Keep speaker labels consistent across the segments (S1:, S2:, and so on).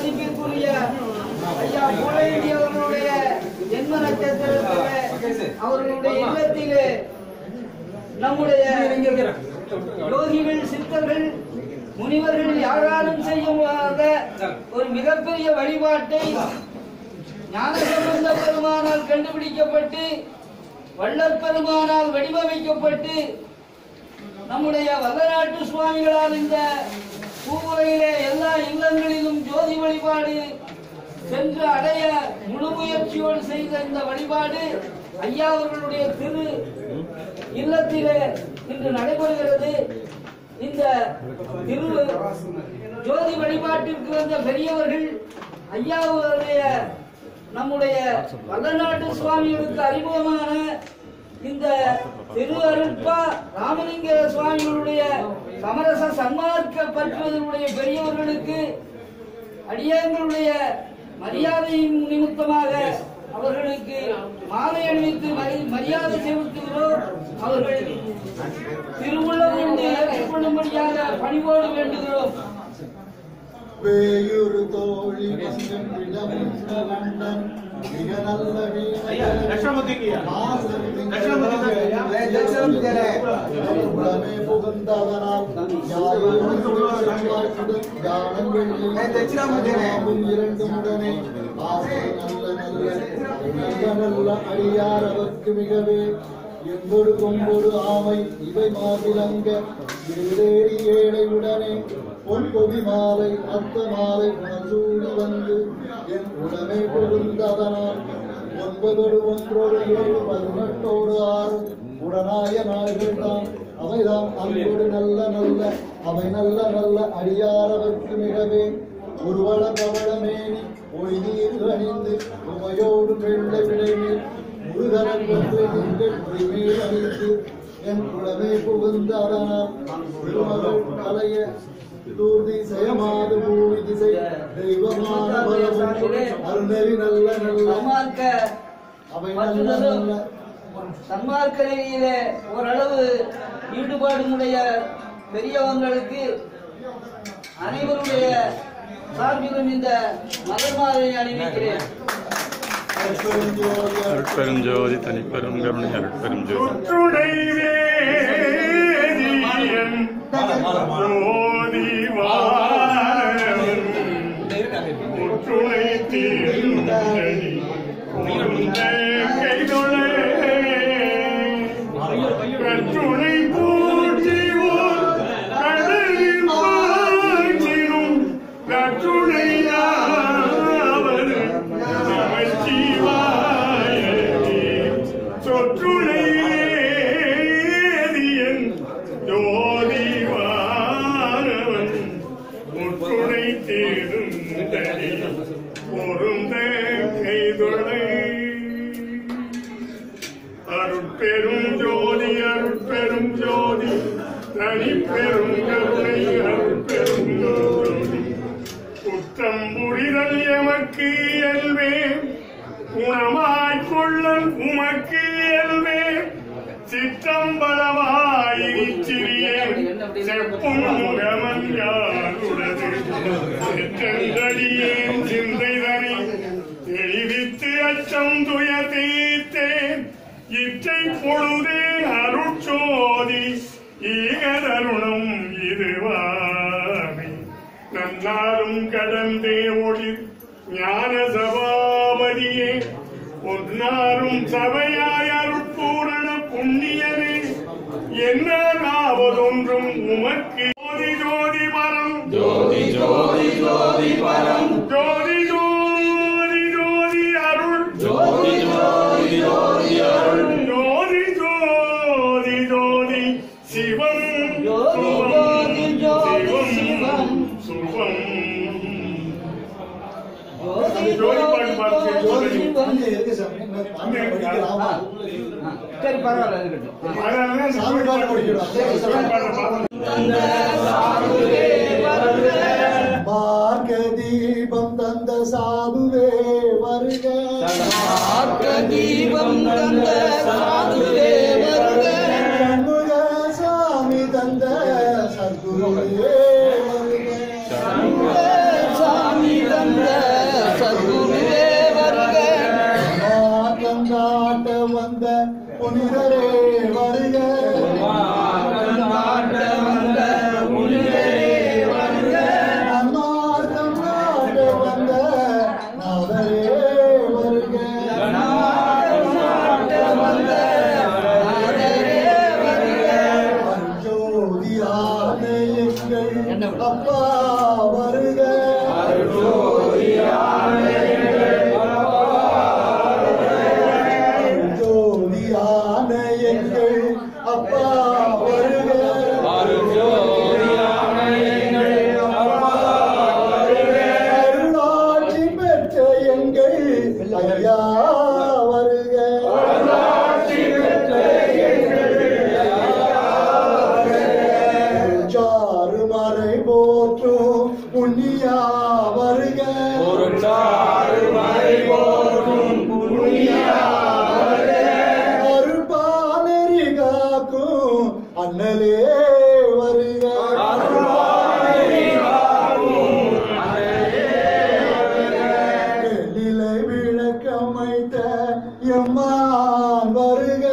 S1: மதிப்பிற்குரிய ஐயா புகழேந்தி அவர்களுடைய ஜென்ம நட்சத்திரத்திலே அவர்களுடைய இல்லத்திலே நம்முடைய யோகிகள் சித்தர்கள் முனிவர்கள் யாராலும் செய்யுமாக ஒரு மிகப்பெரிய வழிபாட்டை ஞானசம்பந்த பெருமானால் கண்டுபிடிக்கப்பட்டு வள்ளற் பெருமானால் வடிவமைக்கப்பட்டு நம்முடைய வல்லநாட்டு சுவாமிகளால் இந்த பூவுரையிலே எல்லா இல்லங்களிலும் ஜோதி வழிபாடு சென்று அடைய முழு முயற்சியோடு செய்த இந்த வழிபாடு ஐயா அவர்களுடைய திரு இல்லத்திலே இன்று நடைபெறுகிறது இந்த திரு ஜோதி வழிபாட்டிற்கு வந்த பெரியவர்கள் ஐயாவுடைய நம்முடைய வல்லநாட்டு சுவாமிகளுக்கு அறிமுகமான இந்த திரு அருட்பா ராமலிங்க சுவாமிகளுடைய சமரச சன்மார்க்க பற்றுவதனுடைய பெரியவர்களுக்கு அடியார்களுடைய மரியாதையின் நிமித்தமாக அவர்களுக்கு மாலை அணிவித்து மரி- மரியாதை செலுத்துகிறோம் அவர்கள் திருவுள்ளம் கொண்டு ஏற்றுக்கொள்ளும்படியாக பணிவோடு வேண்டுகிறோம்
S2: வேயுறு தோழி வந்தன் விடமுண்ட கண்டன் மிக நல்ல வீரமே புகுந்தவனால் யாரும் இரண்டு உடனே ஆசை நல்ல நல்ல நல்ல நல்ல அடியார் அவர்க்கு மிகவே எம்பொடு கொம்பொடு ஆமை இவை மாவிலங்க ஏழேறி ஏழை உடனே பொன் கொடி மாலை அத்த மாலை மசூடி வந்து என் உடனே புகுந்ததனால் ஒன்பதோடு ஒன்றோடு ஏழு பதினெட்டோடு ஆறு உடனாய நாள்கள் தான் அவைதாம் அன்போடு நல்ல நல்ல அவை நல்ல நல்ல அடியாரவர்க்கு மிகவே ஒருவள கவளமேனி ஒளி நீர் அணிந்து உமையோடு வெள்ளை விடைமேல் முருகனன் வென்று நீங்கள் உரிமையில் அணிந்து என் குலமே புகுந்த அதனால் திருமகள் கலைய தூர்தி செயமாது பூமி திசை தெய்வமான பலமும் அருணறி நல்ல நல்ல
S1: சன்மார்க்க
S2: அவை நல்ல நல்ல
S1: சன்மார்க்க நெறியிலே ஓரளவு ஈடுபாடுடைய பெரியவங்களுக்கு அனைவருடைய சார்பிலும் இந்த மலர் மாலை அணிவிக்கிறேன்
S2: அற்பெருஞ்சோதி
S3: அருட்பெருஞ்சோதி தனிப்பெரும் கருணை அருட்பெருஞ்சோதி
S4: ஒற்றுணை வேதியன் ஜோதி வாழவன் ஒற்றுணை தீர்ந்தடி உருந்த கைதொழே கற்றுணை பூஜிவோர் கடலில் பாய்ச்சினும் கற்றுணை யாவர் நமச்சிவாய சொற்றுணை வேதியன் ஜோதிவானவன் முற்றுணை தேடும் தனி பொருந்த கைதொழை அருட்பெரும் ஜோதி அருட்பெரும் ஜோதி தனி பெரும் கருணை அருட்பெரும் ஜோதி குற்றம் புரிதல் எமக்கு இயல்வே குணமாய்க் கொள்ளல் உமக்கு இயல்வே சிற்றம்பலமாய் சிறிய செப்பும் முகமன் யாருடது செற்றந்தடியேன் சிந்தைதனை தெளிவித்து அச்சம் துய தீர்த்தேன் இற்றை பொழுதே அருட்சோதி ஈகதருணம் இதுவாமே நன்னாரும் கடந்தே ஒளி ஞான சபாபதியே ஒன்னாரும் சபையாய் அருட்பூரண புண்ணியரே என்னாவதொன்றும் உமக்கு ஜோதி ஜோதி பரம் ஜோதி ஜோதி ஜோதி பரம் ஜோதி ஜோதி ஜோதி அருள் ஜோதி ஜோதி ஜோதி அருள் ஜோதி ஜோதி ஜோதி சிவம்
S1: ஜோதி ஜோதி சிவம்
S4: சுகம்
S1: ஜோதி
S4: ஜோதி பாட்டு பாட்டு
S1: ஜோதி
S4: ஜோதி.
S1: சிவம்
S2: அங்கே இருக்கு சாமி நான் தமிழ் படிக்கலாமா
S1: சரி பரவாயில்ல இருக்கட்டும்
S4: அதனால
S2: சாமி பாட்டு படிக்கிறோம்
S4: சாமி பாட்டை பாப்போம்.
S2: மார்க்க தீபம் தந்த சாதுவே வருக
S1: ஆர்க்க தீபம் தந்த சாதுவே வருக
S2: சண்முக சாமி தந்த சத்குருவே வருக
S1: சாமி தந்த
S2: நாதரே வருக நன்னார்த்தம் நாட வந்த நாதரே வருக அருஜோதியான எங்கள் அப்பா வருக அருஜோதியான எங்கள் அப்பா வருக அருளாட்சி பெற்ற எங்கள் ஐயா வருக சாறு மறை போற்றும் புண்ணியா வருக அருள்பானரி காக்கும் அண்ணலே வருக நிலை விளக்கமைத்த எம்மான் வருக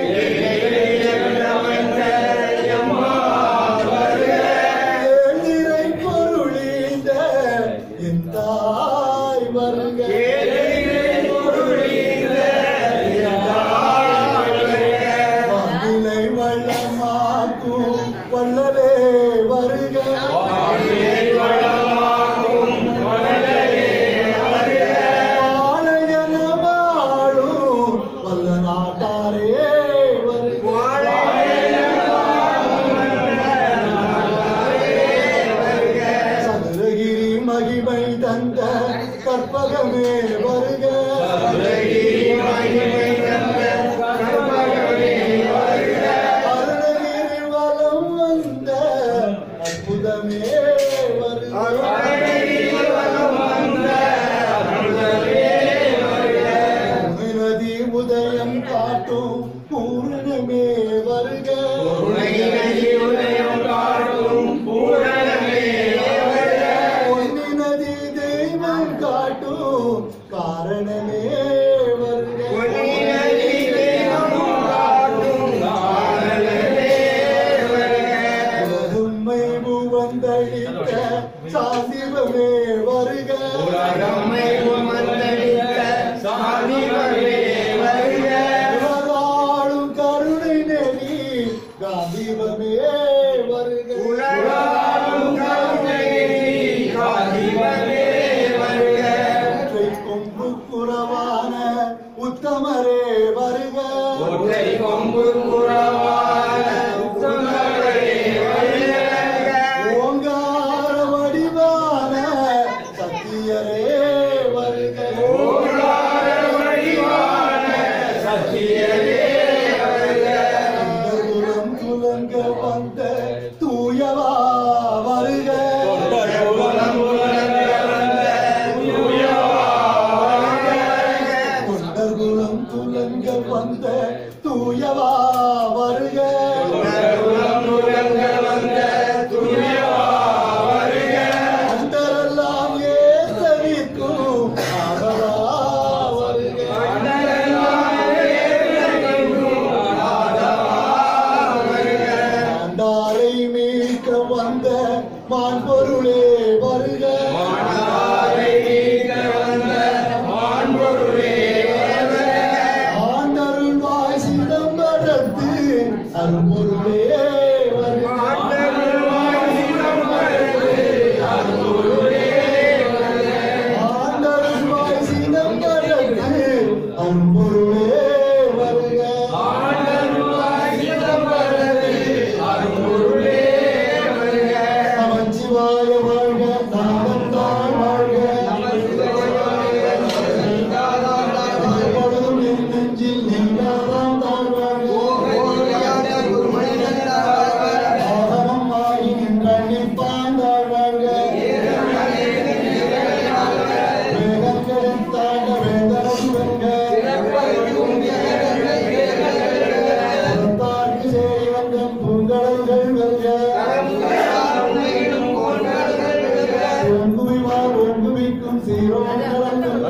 S2: ஏழிரை பொருளீந்த என் தாய் வருக வானிலை வள்ளமாக்கும் வள்ளலே வருக வாழையனமாளும் வல்ல நாட்டாரே வருக சதுரகிரி மகிமை தந்த கற்பகமே வருக அருணகிரி வலம் வந்த அற்புதமே வருக நதி உதயம் காட்டும் பூரணமே வருக பொன்னி நதி தெய்வம் காட்டும் காரணமே வருக உம்மை வந்தளித்த சாசிவமே வருக உலகாளும் கருணை நெறி காந்திவமே வருக ஒற்றை கொம்பு புறவான உத்தமரே வருக ஓங்கார வடிவான சத்தியரே வருக குலம் குலங்க வந்த தூயவா வருக குலம் குலங்க வந்த தூயவா வருக அந்தரெல்லாம் ஏத்தவிக்கும் ஆதவா வருக ஆண்டாரை மீட்க வந்த மான்பொருளே வருக ஆண்டருள் வாய் சிதம்பரத்து அரும்பொருளே வருக ஆண்டருள் வாய் சிதம்பரத்து அரும்பொருளே வருக நமச்சிவாய வாழ்க நாமந்தாள் வாழ்க எப்பொழுதும் என் நெஞ்சில் நீங்காதான் தாழ் வாழ்க ஆகமம் ஆகி நின்றழிப்பான் தாழ் வாழ்க வேதங்களின் தாண்ட வேதனம் வெல்க புறத்தார்க்கு சேரி வந்த பூங்கடல்கள் வெல்க ஒங்குவிவார் ஒங்குவிக்கும் சீரோங்கலங்கள்